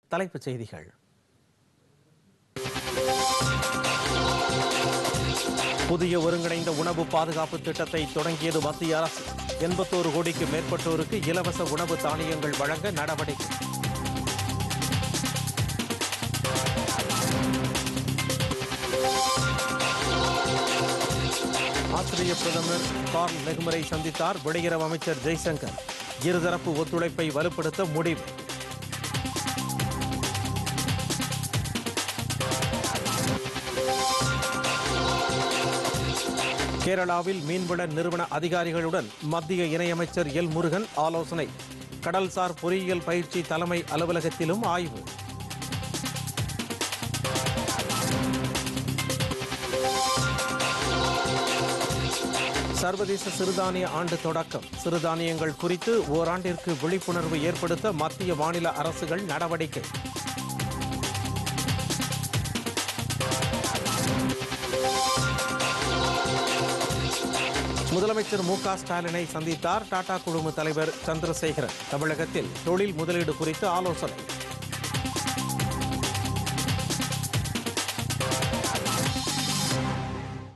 தலைப்புச் செய்திகள் புதிய ஒருங்கிணைந்த உணவு பாதுகாப்பு திட்டத்தை தொடங்கியது மத்திய அரசு எண்பத்தோரு கோடிக்கு மேற்பட்டோருக்கு இலவச உணவு தானியங்கள் வழங்க நடவடிக்கை ஆஸ்திரிய பிரதமர் கார்ல் நெகுமரை சந்தித்தார் வெளியுறவு அமைச்சர் ஜெய்சங்கர் இருதரப்பு ஒத்துழைப்பை வலுப்படுத்த முடிவு கேரளாவில் மீன்வள நிறுவன அதிகாரிகளுடன் மத்திய இணையமைச்சர் எல் முருகன் ஆலோசனை கடல்சார் பொறியியல் பயிற்சி தலைமை அலுவலகத்திலும் ஆய்வு சர்வதேச சிறுதானிய ஆண்டு தொடக்கம் சிறுதானியங்கள் குறித்து ஓராண்டிற்கு விழிப்புணர்வு ஏற்படுத்த மத்திய மாநில அரசுகள் நடவடிக்கை முதலமைச்சர் மு க ஸ்டாலினை சந்தித்தார் டாடா குழும தலைவர் சந்திரசேகரன் தமிழகத்தில் தொழில் முதலீடு குறித்து ஆலோசனை